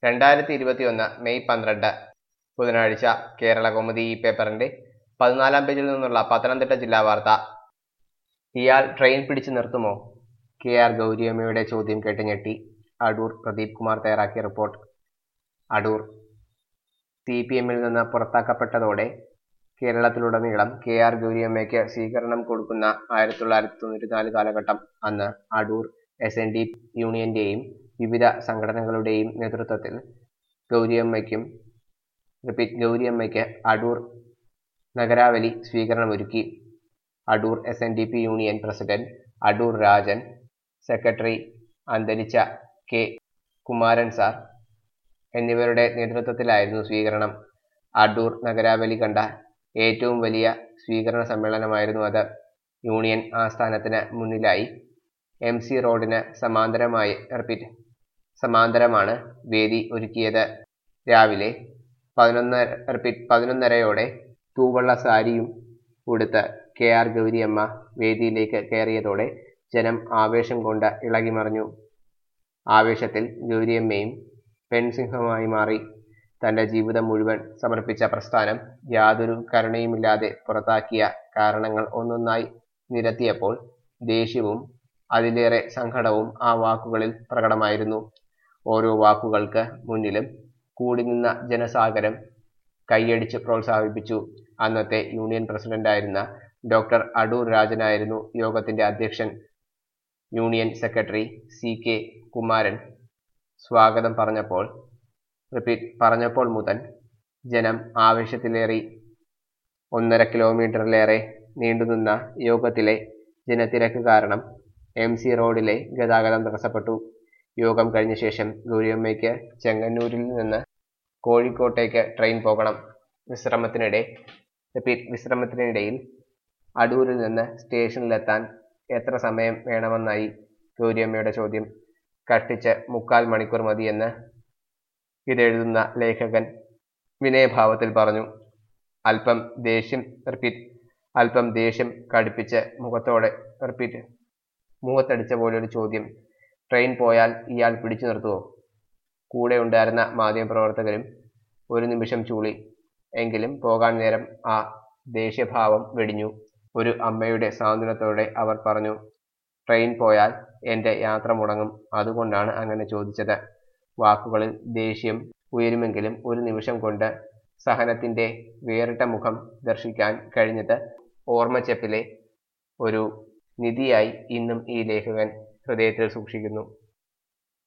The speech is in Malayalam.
രണ്ടായിരത്തി ഇരുപത്തിയൊന്ന് മെയ് പന്ത്രണ്ട് ബുധനാഴ്ച കേരള കൗമുദി ഈ പേപ്പറിന്റെ പതിനാലാം പേജിൽ നിന്നുള്ള പത്തനംതിട്ട ജില്ലാ വാർത്ത ഇയാൾ ട്രെയിൻ പിടിച്ചു നിർത്തുമോ കെ ആർ ഗൗരിയമ്മയുടെ ചോദ്യം കേട്ട് ഞെട്ടി അടൂർ പ്രദീപ് കുമാർ തയ്യാറാക്കിയ റിപ്പോർട്ട് അടൂർ സി പി എമ്മിൽ നിന്ന് പുറത്താക്കപ്പെട്ടതോടെ കേരളത്തിലുടനീളം കെ ആർ ഗൗരിയമ്മയ്ക്ക് സ്വീകരണം കൊടുക്കുന്ന ആയിരത്തി തൊള്ളായിരത്തി തൊണ്ണൂറ്റി നാല് കാലഘട്ടം അന്ന് അടൂർ എസ് എൻ ഡി യൂണിയന്റെയും വിവിധ സംഘടനകളുടെയും നേതൃത്വത്തിൽ ഗൗരിയമ്മയ്ക്കും റിപ്പീറ്റ് ഗൗരിയമ്മയ്ക്ക് അടൂർ നഗരാവലി സ്വീകരണമൊരുക്കി Adoor S N D P union president Adoor Rajan secretary അന്തരിച്ച കെ കുമാരൻ സാർ എന്നിവരുടെ നേതൃത്വത്തിലായിരുന്നു സ്വീകരണം അടൂർ നഗരാവലി കണ്ട ഏറ്റവും വലിയ സ്വീകരണ സമ്മേളനമായിരുന്നു അത് യൂണിയൻ ആസ്ഥാനത്തിന് മുന്നിലായി എം സി റോഡിന് സമാന്തരമായി റിപ്പീറ്റ് സമാന്തരമാണ് വേദി ഒരുക്കിയത് രാവിലെ പതിനൊന്ന് റിപ്പീറ്റ് പതിനൊന്നരയോടെ തൂവള്ള സാരിയും ഉടുത്ത് കെ ആർ ഗൗരിയമ്മ വേദിയിലേക്ക് കയറിയതോടെ ജനം ആവേശം കൊണ്ട് ഇളകിമറിഞ്ഞു ആവേശത്തിൽ ഗൗരിയമ്മയും പെൺസിംഹമായി മാറി തന്റെ ജീവിതം മുഴുവൻ സമർപ്പിച്ച പ്രസ്ഥാനം യാതൊരു കരുണയുമില്ലാതെ പുറത്താക്കിയ കാരണങ്ങൾ ഒന്നൊന്നായി നിരത്തിയപ്പോൾ ദേഷ്യവും അതിലേറെ സങ്കടവും ആ വാക്കുകളിൽ പ്രകടമായിരുന്നു ഓരോ വാക്കുകൾക്ക് മുന്നിലും കൂടി നിന്ന ജനസാഗരം കൈയടിച്ച് പ്രോത്സാഹിപ്പിച്ചു അന്നത്തെ യൂണിയൻ പ്രസിഡന്റായിരുന്ന ഡോക്ടർ അടൂർ രാജനായിരുന്നു യോഗത്തിന്റെ അധ്യക്ഷൻ union secretary C K Kumaran സ്വാഗതം പറഞ്ഞപ്പോൾ റിപ്പീറ്റ് പറഞ്ഞപ്പോൾ മുതൽ ജനം ആവേശത്തിലേറി ഒന്നര കിലോമീറ്ററിലേറെ നീണ്ടുനിന്ന യോഗത്തിലെ ജനത്തിരക്ക് കാരണം എം സി റോഡിലെ ഗതാഗതം തടസ്സപ്പെട്ടു യോഗം കഴിഞ്ഞ ശേഷം ഗൗരിയമ്മയ്ക്ക് ചെങ്ങന്നൂരിൽ നിന്ന് കോഴിക്കോട്ടേക്ക് ട്രെയിൻ പോകണം വിശ്രമത്തിനിടെ റിപ്പീറ്റ് വിശ്രമത്തിനിടയിൽ അടൂരിൽ നിന്ന് സ്റ്റേഷനിലെത്താൻ എത്ര സമയം വേണമെന്നായി ഗൗരിയമ്മയുടെ ചോദ്യം കഷ്ടിച്ച് മുക്കാൽ മണിക്കൂർ മതിയെന്ന് ഇതെഴുതുന്ന ലേഖകൻ വിനയഭാവത്തിൽ പറഞ്ഞു അല്പം ദേഷ്യം റിപ്പീറ്റ് അല്പം ദേഷ്യം കടുപ്പിച്ച് മുഖത്തോടെ റിപ്പീറ്റ് മുഖത്തടിച്ച പോലൊരു ചോദ്യം ട്രെയിൻ പോയാൽ ഇയാൾ പിടിച്ചു നിർത്തുമോ കൂടെ ഉണ്ടായിരുന്ന മാധ്യമപ്രവർത്തകരും ഒരു നിമിഷം ചൂളി എങ്കിലും പോകാൻ നേരം ആ ദേഷ്യഭാവം വെടിഞ്ഞു ഒരു അമ്മയുടെ സാന്ത്വനത്തോടെ അവർ പറഞ്ഞു ട്രെയിൻ പോയാൽ എൻ്റെ യാത്ര മുടങ്ങും അതുകൊണ്ടാണ് അങ്ങനെ ചോദിച്ചത് വാക്കുകളിൽ ദേഷ്യം ഉയരുമെങ്കിലും ഒരു നിമിഷം കൊണ്ട് സഹനത്തിന്റെ വേറിട്ട മുഖം ദർശിക്കാൻ കഴിഞ്ഞത് ഓർമ്മച്ചെപ്പിലെ ഒരു നിധിയായി ഇന്നും ഈ ലേഖകൻ ഹൃദയത്തിൽ സൂക്ഷിക്കുന്നു